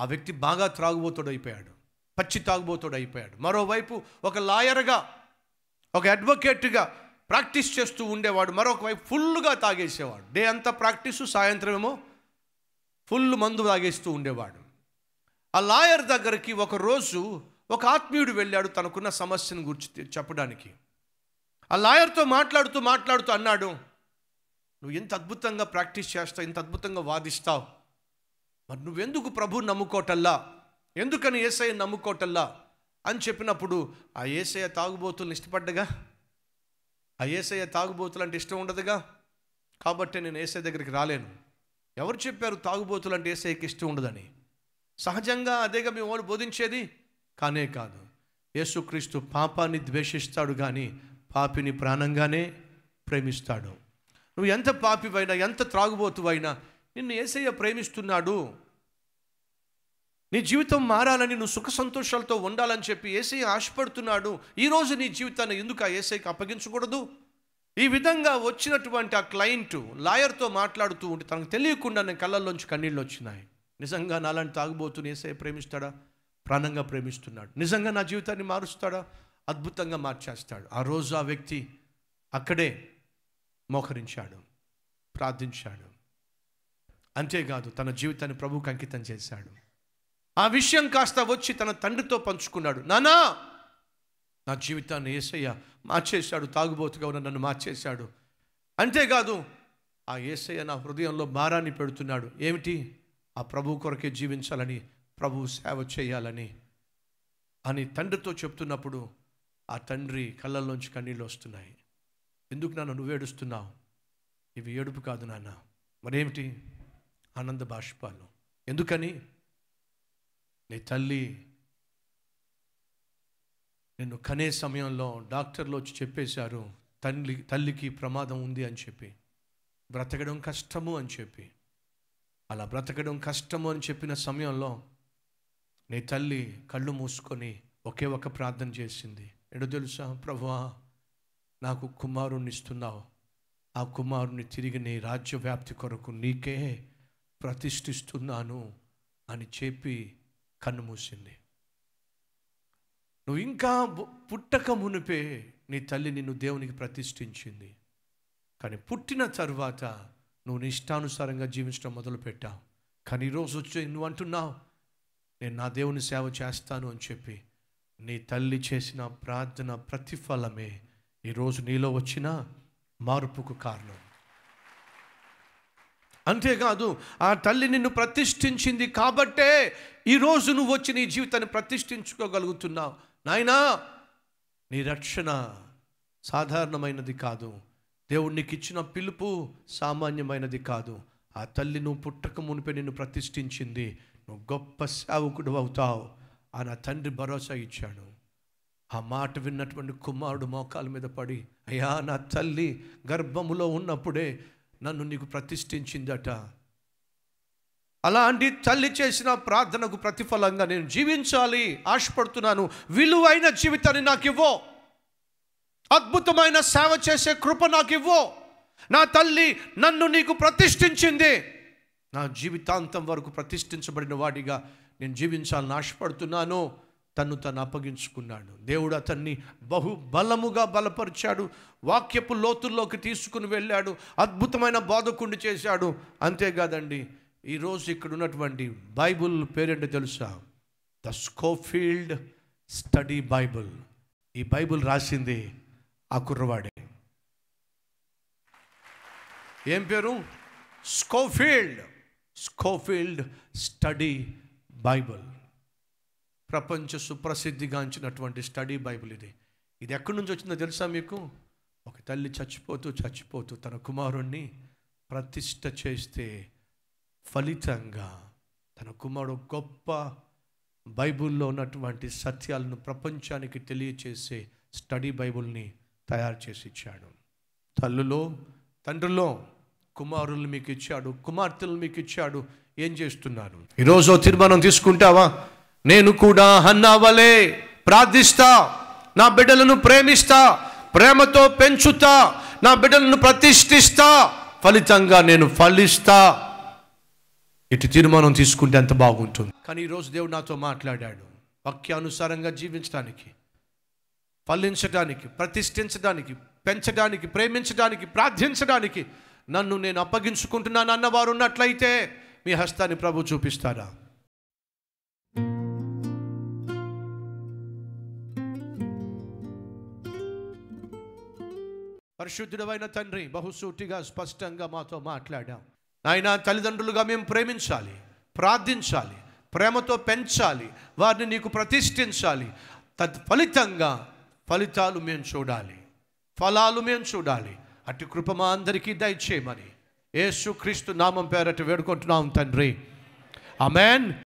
వ్యక్తి బాగా త్రాగుబోతుడు అయిపోయాడు పచ్చి తాగుబోతుడు అయిపోయాడు మరోవైపు ఒక లాయర్గా ఒక అడ్వకేట్గా ప్రాక్టీస్ చేస్తూ ఉండేవాడు మరొక వైపు ఫుల్గా తాగేసేవాడు డే అంతా ప్రాక్టీసు సాయంత్రం ఏమో ఫుల్ మందు తాగేస్తూ ఉండేవాడు ఆ లాయర్ దగ్గరికి ఒక రోజు ఒక ఆత్మీయుడు వెళ్ళాడు తనకున్న సమస్యను గురించి చెప్పడానికి ఆ లాయర్తో మాట్లాడుతూ మాట్లాడుతూ అన్నాడు నువ్వు ఎంత అద్భుతంగా ప్రాక్టీస్ చేస్తావు ఇంత అద్భుతంగా వాదిస్తావు మరి నువ్వెందుకు ప్రభు నమ్ముకోటల్లా ఎందుకని ఏసఐ నమ్ముకోటల్లా అని చెప్పినప్పుడు ఆ ఏసయ్య తాగుబోతులను ఇష్టపడ్డగా ఆ ఏసయ్య తాగుబోతులు అంటే ఇష్టం ఉండదుగా కాబట్టి నేను ఏసఐ దగ్గరికి రాలేను ఎవరు చెప్పారు తాగుబోతులు అంటే ఏసఐకి ఇష్టం ఉండదని సహజంగా అదేగా మేము వాడు బోధించేది కానే కాదు యేసుక్రీస్తు పాపాన్ని ద్వేషిస్తాడు కానీ పాపిని ప్రాణంగానే ప్రేమిస్తాడు నువ్వు ఎంత పాపివైనా ఎంత త్రాగుబోతువైనా నిన్ను ఏసయ్య ప్రేమిస్తున్నాడు నీ జీవితం మారాలని నువ్వు సుఖ సంతోషాలతో ఉండాలని చెప్పి ఏసయ్య ఆశపడుతున్నాడు ఈరోజు నీ జీవితాన్ని ఎందుకు ఆ ఏసైకి అప్పగించకూడదు ఈ విధంగా వచ్చినటువంటి ఆ క్లయింట్ లాయర్తో మాట్లాడుతూ ఉంటే తనకు తెలియకుండానే కళ్ళల్లోంచి కన్నీళ్ళు వచ్చినాయి నిజంగా నాలాంటి తాగుబోతుని ఏసఐ ప్రేమిస్తాడా ప్రాణంగా ప్రేమిస్తున్నాడు నిజంగా నా జీవితాన్ని మారుస్తాడా అద్భుతంగా మార్చేస్తాడు ఆ రోజు ఆ వ్యక్తి అక్కడే మోకరించాడు ప్రార్థించాడు అంతేకాదు తన జీవితాన్ని ప్రభువుకి అంకితం చేశాడు ఆ విషయం కాస్త వచ్చి తన తండ్రితో పంచుకున్నాడు నానా నా జీవితాన్ని ఏసయ్య మార్చేశాడు తాగుబోతుగా ఉన్న నన్ను మార్చేశాడు అంతేకాదు ఆ ఏసయ్య నా హృదయంలో భారాన్ని పెడుతున్నాడు ఏమిటి ఆ ప్రభు కొరకే జీవించాలని ప్రభు సేవ చేయాలని అని తండ్రితో చెప్తున్నప్పుడు ఆ తండ్రి కళ్ళల్లోంచి కన్నీళ్ళు వస్తున్నాయి ఎందుకు నాన్న నువ్వు ఏడుస్తున్నావు ఇవి ఏడుపు కాదు నాన్న మరేమిటి ఆనంద బాష్పాలు ఎందుకని నీ తల్లి నిన్ను కనే సమయంలో డాక్టర్లు వచ్చి చెప్పేశారు తల్లి తల్లికి ప్రమాదం ఉంది అని చెప్పి బ్రతకడం కష్టము అని చెప్పి అలా బ్రతకడం కష్టము అని చెప్పిన సమయంలో నీ తల్లి కళ్ళు మూసుకొని ఒకే ఒక ప్రార్థన చేసింది ఎడు తెలుసా ప్రభువా నాకు కుమారుణ్ణి ఇస్తున్నావు ఆ కుమారుని తిరిగి నీ రాజ్య వ్యాప్తి కొరకు నీకే ప్రతిష్ఠిస్తున్నాను అని చెప్పి కన్ను మూసింది నువ్వు ఇంకా బు- పుట్టక మునిపే నీ తల్లి నిన్ను దేవునికి ప్రతిష్ఠించింది కానీ పుట్టిన తర్వాత నువ్వు నీ ఇష్టానుసారంగా జీవించడం మొదలుపెట్టావు కానీ ఈరోజు వచ్చి నువ్వు అంటున్నావు నేను నా దేవుని సేవ చేస్తాను అని చెప్పి నీ తల్లి చేసిన ప్రార్థన ప్రతిఫలమే ఈరోజు నీలో వచ్చిన మార్పుకు కారణం అంతేకాదు ఆ తల్లి నిన్ను ప్రతిష్ఠించింది కాబట్టే ఈరోజు నువ్వు వచ్చి నీ జీవితాన్ని ప్రతిష్ఠించుకోగలుగుతున్నావు నాయనా నీ రక్షణ సాధారణమైనది కాదు దేవుడు నీకు ఇచ్చిన పిలుపు సామాన్యమైనది కాదు ఆ తల్లి నువ్వు పుట్టక మునిపే నిన్ను ప్రతిష్ఠించింది నువ్వు గొప్ప సేవకుడు అవుతావు అని ఆ తండ్రి భరోసా ఇచ్చాడు ఆ మాట విన్నటువంటి కుమారుడు మోకాల మీద పడి అయ్యా నా తల్లి గర్భములో ఉన్నప్పుడే నన్ను నీకు ప్రతిష్ఠించిందట అలాంటి తల్లి చేసిన ప్రార్థనకు ప్రతిఫలంగా నేను జీవించాలి ఆశపడుతున్నాను విలువైన జీవితాన్ని నాకు ఇవ్వో అద్భుతమైన సేవ చేసే కృప నాకు ఇవ్వో నా తల్లి నన్ను నీకు ప్రతిష్ఠించింది నా జీవితాంతం వరకు ప్రతిష్ఠించబడిన వాడిగా నేను జీవించాలని ఆశపడుతున్నాను తన్ను తను అప్పగించుకున్నాడు దేవుడు అతన్ని బహు బలముగా బలపరిచాడు వాక్యపు లోతుల్లోకి తీసుకుని వెళ్ళాడు అద్భుతమైన బోధకుండి చేశాడు అంతేకాదండి ఈరోజు ఇక్కడ ఉన్నటువంటి బైబుల్ పేరేంటో తెలుసా ద స్కోఫీల్డ్ స్టడీ బైబుల్ ఈ బైబుల్ రాసింది ఆ కుర్రవాడే ఏం పేరు స్కోఫీల్డ్ స్కోఫీల్డ్ స్టడీ బైబుల్ ప్రపంచ సుప్రసిద్ధిగాంచినటువంటి స్టడీ బైబిల్ ఇది ఇది ఎక్కడి నుంచి వచ్చిందో తెలుసా మీకు ఒక తల్లి చచ్చిపోతూ చచ్చిపోతూ తన కుమారుణ్ణి ప్రతిష్ట చేస్తే ఫలితంగా తన కుమారుడు గొప్ప బైబిల్లో ఉన్నటువంటి సత్యాలను ప్రపంచానికి తెలియచేసే స్టడీ బైబిల్ని తయారు చేసి ఇచ్చాడు తల్లులో తండ్రిలో కుమారులు మీకు ఇచ్చాడు కుమార్తెలు మీకు ఇచ్చాడు ఏం చేస్తున్నారు ఈరోజు ఓ తీర్మానం తీసుకుంటావా నేను కూడా హన్నావలే ప్రార్థిస్తా నా బిడ్డలను ప్రేమిస్తా ప్రేమతో పెంచుతా నా బిడ్డలను ప్రతిష్ఠిస్తా ఫలితంగా నేను ఫలిస్తా ఇటు తీర్మానం తీసుకుంటే ఎంత బాగుంటుంది కానీ ఈరోజు దేవుడు నాతో మాట్లాడాడు వాక్యానుసారంగా జీవించడానికి ఫలించడానికి ప్రతిష్ఠించడానికి పెంచడానికి ప్రేమించడానికి ప్రార్థించడానికి నన్ను నేను అప్పగించుకుంటున్నాను అన్నవారు ఉన్నట్లయితే మీ హస్తాన్ని ప్రభు చూపిస్తారా పరిశుద్ధుడమైన తండ్రి బహుసూటిగా స్పష్టంగా మాతో మాట్లాడాం నాయన తల్లిదండ్రులుగా మేము ప్రేమించాలి ప్రార్థించాలి ప్రేమతో పెంచాలి వారిని నీకు ప్రతిష్ఠించాలి తద్ ఫలితంగా ఫలితాలు మేము చూడాలి ఫలాలు మేము చూడాలి అటు కృప మా అందరికీ దయచేయమని యేసు క్రీస్తు నామం పేరట వేడుకుంటున్నాం తండ్రి అమెన్